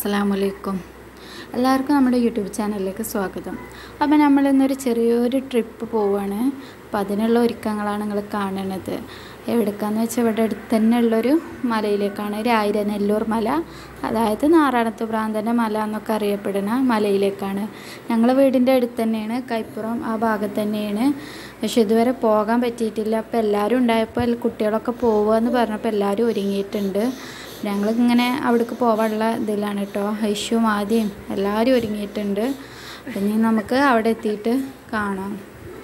അസ്സലാമലൈക്കും എല്ലാവർക്കും നമ്മുടെ യൂട്യൂബ് ചാനലിലേക്ക് സ്വാഗതം അപ്പോൾ നമ്മൾ ഇന്നൊരു ചെറിയൊരു ട്രിപ്പ് പോവുകയാണ് അപ്പോൾ അതിനുള്ള ഒരുക്കങ്ങളാണ് നിങ്ങൾ കാണുന്നത് എവിടേക്കാന്ന് വെച്ചാൽ ഇവിടെ അടുത്ത് തന്നെ ഉള്ളൊരു മലയിലേക്കാണ് രായിരനെല്ലൂർ മല അതായത് നാറാണത്ത് ഭ്രാന്തൻ്റെ മല എന്നൊക്കെ അറിയപ്പെടുന്ന മലയിലേക്കാണ് ഞങ്ങളെ വീടിൻ്റെ അടുത്ത് തന്നെയാണ് കൈപ്പുറം ആ ഭാഗത്ത് തന്നെയാണ് പക്ഷെ ഇതുവരെ പോകാൻ പറ്റിയിട്ടില്ല അപ്പോൾ എല്ലാവരും ഉണ്ടായപ്പോൾ കുട്ടികളൊക്കെ പോവുക എന്ന് പറഞ്ഞപ്പോൾ എല്ലാവരും ഒരുങ്ങിയിട്ടുണ്ട് ഞങ്ങളിങ്ങനെ അവിടേക്ക് പോകാനുള്ള ഇതിലാണ് കേട്ടോ ഐഷും ആദ്യം എല്ലാവരും ഒരുങ്ങിയിട്ടുണ്ട് അപ്പം ഇനി നമുക്ക് അവിടെ എത്തിയിട്ട് കാണാം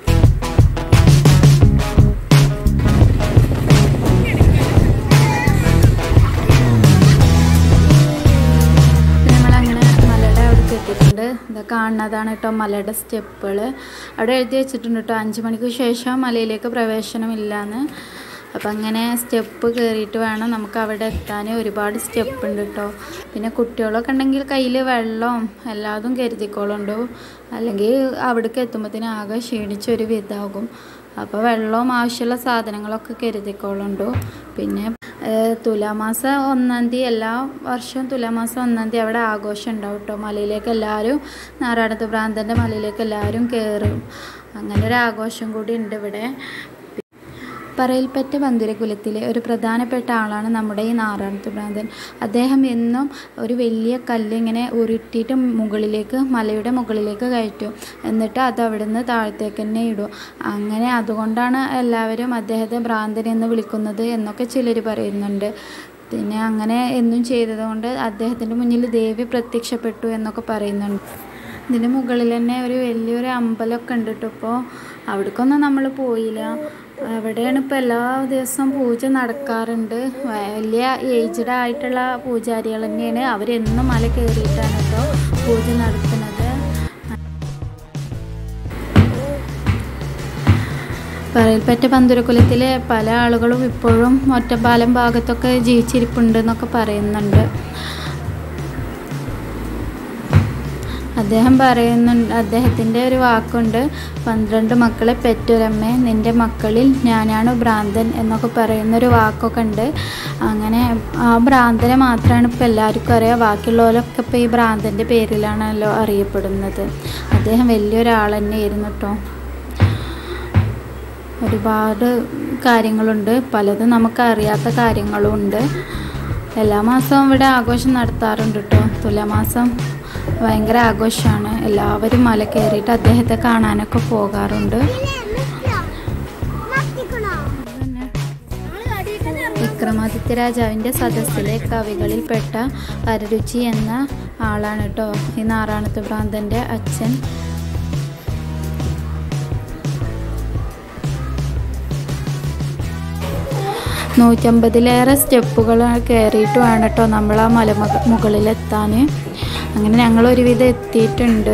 നമ്മളങ്ങനെ മലയുടെ അവിടേക്ക് എത്തിയിട്ടുണ്ട് ഇത് കാണുന്നതാണ് കേട്ടോ മലയുടെ സ്റ്റെപ്പുകൾ അവിടെ എഴുതി വെച്ചിട്ടുണ്ട് കേട്ടോ അഞ്ച് മണിക്ക് ശേഷം മലയിലേക്ക് പ്രവേശനമില്ലാന്ന് അപ്പം അങ്ങനെ സ്റ്റെപ്പ് കയറിയിട്ട് വേണം നമുക്ക് അവിടെ എത്താൻ ഒരുപാട് സ്റ്റെപ്പ് ഉണ്ട് കേട്ടോ പിന്നെ കുട്ടികളൊക്കെ ഉണ്ടെങ്കിൽ കയ്യിൽ വെള്ളവും എല്ലാതും കരുതിക്കോളുണ്ടോ അല്ലെങ്കിൽ അവിടേക്ക് എത്തുമ്പോഴത്തേനും ആകെ ക്ഷീണിച്ചൊരു വിധമാകും അപ്പോൾ വെള്ളവും ആവശ്യമുള്ള സാധനങ്ങളൊക്കെ കരുതിക്കോളുണ്ടോ പിന്നെ ഏഹ്, തുലാമാസം ഒന്നാം തീയതി എല്ലാ വർഷവും തുലാമാസം ഒന്നാം തീയതി അവിടെ ആഘോഷം ഉണ്ടാവും കേട്ടോ മലയിലേക്ക് എല്ലാവരും നാരായണത്ത് ഭ്രാന്തൻ്റെ മലയിലേക്ക് എല്ലാവരും കയറും അങ്ങനെ ഒരു ആഘോഷം കൂടി ഉണ്ട് ഇവിടെ പറയിൽപ്പറ്റ ബന്തുരകുലത്തിലെ ഒരു പ്രധാനപ്പെട്ട ആളാണ് നമ്മുടെ ഈ നാറാണത്ത് ഭ്രാന്തൻ അദ്ദേഹം എന്നും ഒരു വലിയ കല്ല് ഇങ്ങനെ ഉരുട്ടിയിട്ട് മുകളിലേക്ക് മലയുടെ മുകളിലേക്ക് കയറ്റും എന്നിട്ട് അത് അവിടുന്ന് താഴത്തേക്ക് തന്നെ ഇടും അങ്ങനെ അതുകൊണ്ടാണ് എല്ലാവരും അദ്ദേഹത്തെ ഭ്രാന്തൻ എന്ന് വിളിക്കുന്നത് എന്നൊക്കെ ചിലർ പറയുന്നുണ്ട് പിന്നെ അങ്ങനെ എന്നും ചെയ്തതുകൊണ്ട് അദ്ദേഹത്തിൻ്റെ മുന്നിൽ ദേവി പ്രത്യക്ഷപ്പെട്ടു എന്നൊക്കെ പറയുന്നുണ്ട് ഇതിന് മുകളിൽ തന്നെ ഒരു വലിയൊരു അമ്പലമൊക്കെ ഉണ്ട് കേട്ടോ ഇപ്പോൾ അവിടേക്കൊന്നും നമ്മൾ പോയില്ല അവിടെയാണ് ഇപ്പോൾ എല്ലാ ദിവസവും പൂജ നടക്കാറുണ്ട് വലിയ ഏജ്ഡ് ആയിട്ടുള്ള പൂജാരികൾ തന്നെയാണ് അവരെന്നും മല കയറിയിട്ടാണ് കേട്ടോ പൂജ നടത്തുന്നത് പറയൽപ്പറ്റ പന്തുരക്കുലത്തിലെ പല ആളുകളും ഇപ്പോഴും ഒറ്റപ്പാലം ഭാഗത്തൊക്കെ ജീവിച്ചിരിപ്പുണ്ട് എന്നൊക്കെ പറയുന്നുണ്ട് അദ്ദേഹം പറയുന്നുണ്ട് അദ്ദേഹത്തിൻ്റെ ഒരു വാക്കുണ്ട് പന്ത്രണ്ട് മക്കളെ പെറ്റൊരമ്മേ നിൻ്റെ മക്കളിൽ ഞാനാണ് ഭ്രാന്തൻ എന്നൊക്കെ പറയുന്നൊരു വാക്കൊക്കെ ഉണ്ട് അങ്ങനെ ആ ഭ്രാന്തനെ മാത്രമാണ് ഇപ്പോൾ എല്ലാവർക്കും അറിയാം ബാക്കിയുള്ളവരൊക്കെ ഇപ്പോൾ ഈ ഭ്രാന്തൻ്റെ പേരിലാണല്ലോ അറിയപ്പെടുന്നത് അദ്ദേഹം വലിയൊരാൾ തന്നെയായിരുന്നു കേട്ടോ ഒരുപാട് കാര്യങ്ങളുണ്ട് പലതും നമുക്ക് അറിയാത്ത കാര്യങ്ങളും ഉണ്ട് എല്ലാ മാസവും ഇവിടെ ആഘോഷം നടത്താറുണ്ട് കേട്ടോ തുലാമാസം ഭയങ്കര ആഘോഷമാണ് എല്ലാവരും മല കയറിയിട്ട് അദ്ദേഹത്തെ കാണാനൊക്കെ പോകാറുണ്ട് വിക്രമാദിത്യ രാജാവിൻ്റെ സദസ്സിലെ കവികളിൽപ്പെട്ട അരരുചി എന്ന ആളാണ് കേട്ടോ ഈ നാറാണത്ത് ഭ്രാന്തൻ്റെ അച്ഛൻ നൂറ്റമ്പതിലേറെ സ്റ്റെപ്പുകൾ കയറിയിട്ട് വേണം കേട്ടോ നമ്മൾ ആ മല മുകളിലെത്താൻ അങ്ങനെ ഞങ്ങൾ ഒരുവിധം എത്തിയിട്ടുണ്ട്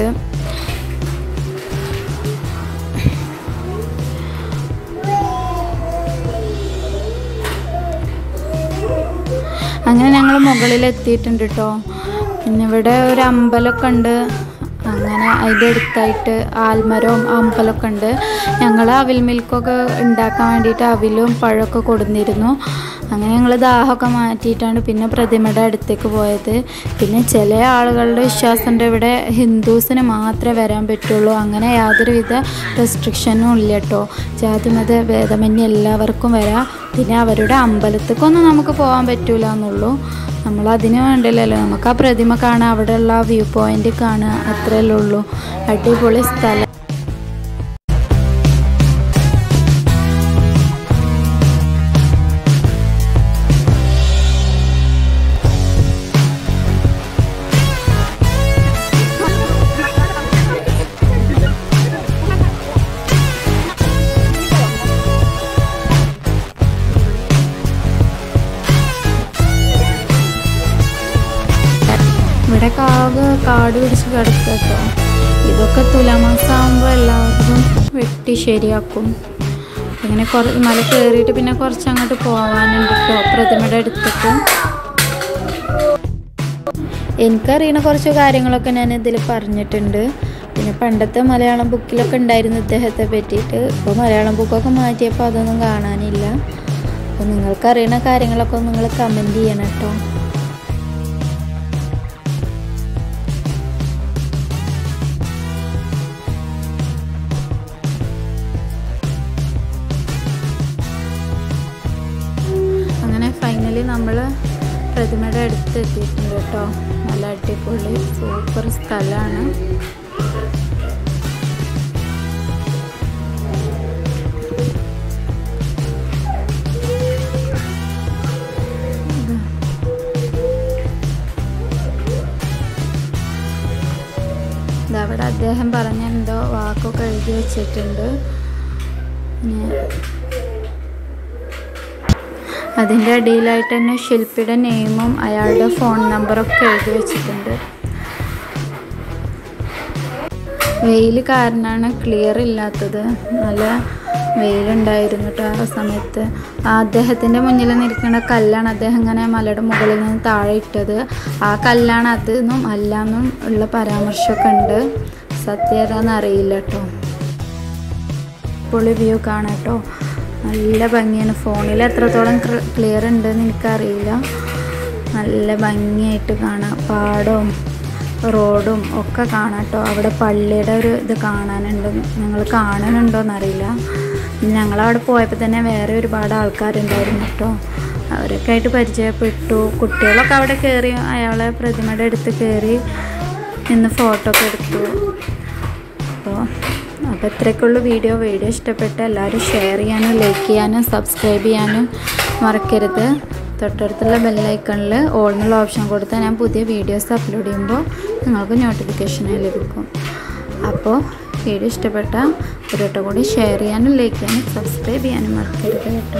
അങ്ങനെ ഞങ്ങൾ മുകളിൽ എത്തിയിട്ടുണ്ട് കേട്ടോ പിന്നെ ഇവിടെ ഒരു അമ്പലമൊക്കെ ഉണ്ട് അങ്ങനെ അതിൻ്റെ അടുത്തായിട്ട് ആൽമരവും അമ്പലമൊക്കെ ഉണ്ട് ഞങ്ങൾ അവിൽ മിൽക്കൊക്കെ ഉണ്ടാക്കാൻ വേണ്ടിയിട്ട് അവിലും പഴമൊക്കെ കൊടുന്നിരുന്നു അങ്ങനെ ഞങ്ങൾ ദാഹമൊക്കെ മാറ്റിയിട്ടാണ് പിന്നെ പ്രതിമയുടെ അടുത്തേക്ക് പോയത് പിന്നെ ചില ആളുകളുടെ വിശ്വാസമുണ്ട് ഇവിടെ ഹിന്ദുസിന് മാത്രമേ വരാൻ പറ്റുള്ളൂ അങ്ങനെ യാതൊരുവിധ റെസ്ട്രിക്ഷനും ഇല്ല കേട്ടോ ജാതിമത ഭേദമന്യേ എല്ലാവർക്കും വരാം പിന്നെ അവരുടെ അമ്പലത്തേക്കൊന്നും നമുക്ക് പോകാൻ പറ്റൂല എന്നുള്ളൂ നമ്മൾ അതിന് വേണ്ടില്ലല്ലോ നമുക്ക് ആ പ്രതിമ കാണാം അവിടെയുള്ള ആ വ്യൂ പോയിന്റ് കാണുക അത്രയല്ലേ ഉള്ളൂ അടിപൊളി സ്ഥലം ഇവിടെ കാവ് കാട് പിടിച്ച് കിടക്കുക കേട്ടോ ഇതൊക്കെ തുലാമാസമാകുമ്പോൾ എല്ലാവരും വെട്ടി ശരിയാക്കും ഇങ്ങനെ കുറ മല കയറിയിട്ട് പിന്നെ കുറച്ച് അങ്ങോട്ട് പോകാനുണ്ട് കേട്ടോ പ്രതിമയുടെ അടുത്തേക്ക് എനിക്കറിയുന്ന കുറച്ച് കാര്യങ്ങളൊക്കെ ഞാൻ ഇതിൽ പറഞ്ഞിട്ടുണ്ട് പിന്നെ പണ്ടത്തെ മലയാളം ബുക്കിലൊക്കെ ഉണ്ടായിരുന്നു ഇദ്ദേഹത്തെ പറ്റിയിട്ട് ഇപ്പോൾ മലയാളം ബുക്കൊക്കെ മാറ്റിയപ്പോൾ അതൊന്നും കാണാനില്ല അപ്പോൾ നിങ്ങൾക്കറിയുന്ന കാര്യങ്ങളൊക്കെ നിങ്ങൾ കമൻറ്റ് ചെയ്യണം കേട്ടോ പ്രതിമയുടെ അടുത്ത് എത്തിയിട്ടുണ്ട് കേട്ടോ നല്ല അടിപൊളി സൂപ്പർ സ്ഥലമാണ് അവിടെ അദ്ദേഹം പറഞ്ഞ എന്തോ വാക്കൊക്കെ എഴുതി വെച്ചിട്ടുണ്ട് ഇനി അതിൻ്റെ അടിയിലായിട്ട് തന്നെ ശില്പിയുടെ നെയിമും അയാളുടെ ഫോൺ നമ്പറൊക്കെ എഴുതി വെച്ചിട്ടുണ്ട് വെയിൽ കാരണമാണ് ക്ലിയർ ഇല്ലാത്തത് നല്ല വെയിലുണ്ടായിരുന്നു കേട്ടോ ആ സമയത്ത് ആ അദ്ദേഹത്തിൻ്റെ മുന്നിൽ നിൽക്കുന്ന കല്ലാണ് അദ്ദേഹം ഇങ്ങനെ മലയുടെ മുകളിൽ നിന്ന് താഴെ ഇട്ടത് ആ കല്ലാണ് അതെന്നും അല്ലാന്നും ഉള്ള പരാമർശമൊക്കെ ഉണ്ട് സത്യതാന്ന് അറിയില്ല കേട്ടോ പൊളി വ്യൂ കാണാം കേട്ടോ നല്ല ഭംഗിയാണ് ഫോണിൽ എത്രത്തോളം ക്ലിയർ ഉണ്ടെന്ന് എനിക്കറിയില്ല നല്ല ഭംഗിയായിട്ട് കാണാം പാടവും റോഡും ഒക്കെ കാണാം കേട്ടോ അവിടെ പള്ളിയുടെ ഒരു ഇത് കാണാനുണ്ട് ഞങ്ങൾ കാണാനുണ്ടോ എന്നറിയില്ല ഞങ്ങളവിടെ പോയപ്പോൾ തന്നെ വേറെ ഒരുപാട് ആൾക്കാരുണ്ടായിരുന്നു കേട്ടോ അവരൊക്കെ ആയിട്ട് പരിചയപ്പെട്ടു കുട്ടികളൊക്കെ അവിടെ കയറി അയാളെ പ്രതിമയുടെ അടുത്ത് കയറി നിന്ന് ഫോട്ടോ ഒക്കെ എടുത്തു അപ്പോൾ അപ്പോൾ ഇത്രയൊക്കെയുള്ള വീഡിയോ വീഡിയോ ഇഷ്ടപ്പെട്ട എല്ലാവരും ഷെയർ ചെയ്യാനും ലൈക്ക് ചെയ്യാനും സബ്സ്ക്രൈബ് ചെയ്യാനും മറക്കരുത് തൊട്ടടുത്തുള്ള ബെല്ലൈക്കണിൽ ഓൾ എന്നുള്ള ഓപ്ഷൻ കൊടുത്താൽ ഞാൻ പുതിയ വീഡിയോസ് അപ്ലോഡ് ചെയ്യുമ്പോൾ നിങ്ങൾക്ക് നോട്ടിഫിക്കേഷനായി ലഭിക്കും അപ്പോൾ വീഡിയോ ഇഷ്ടപ്പെട്ട ഒരു വട്ടം കൂടി ഷെയർ ചെയ്യാനും ലൈക്ക് ചെയ്യാനും സബ്സ്ക്രൈബ് ചെയ്യാനും മറക്കരുത് കേട്ടോ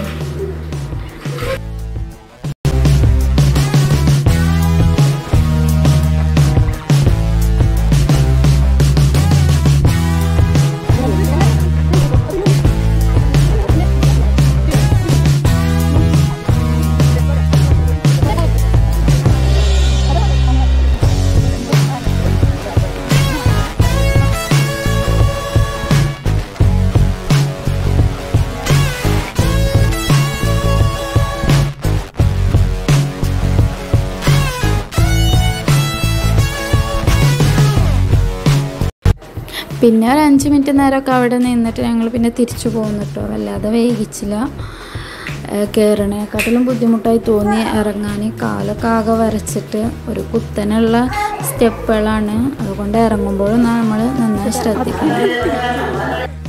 പിന്നെ ഒരു അഞ്ച് മിനിറ്റ് നേരമൊക്കെ അവിടെ നിന്നിട്ട് ഞങ്ങൾ പിന്നെ തിരിച്ചു പോകുന്നു കേട്ടോ വല്ലാതെ വൈകിച്ചില്ല കയറണേക്കാട്ടിലും ബുദ്ധിമുട്ടായി തോന്നി ഇറങ്ങാൻ കാലൊക്കെ ആകെ വരച്ചിട്ട് ഒരു കുത്തനുള്ള സ്റ്റെപ്പുകളാണ് അതുകൊണ്ട് ഇറങ്ങുമ്പോഴും നമ്മൾ നന്നായി ശ്രദ്ധിക്കണം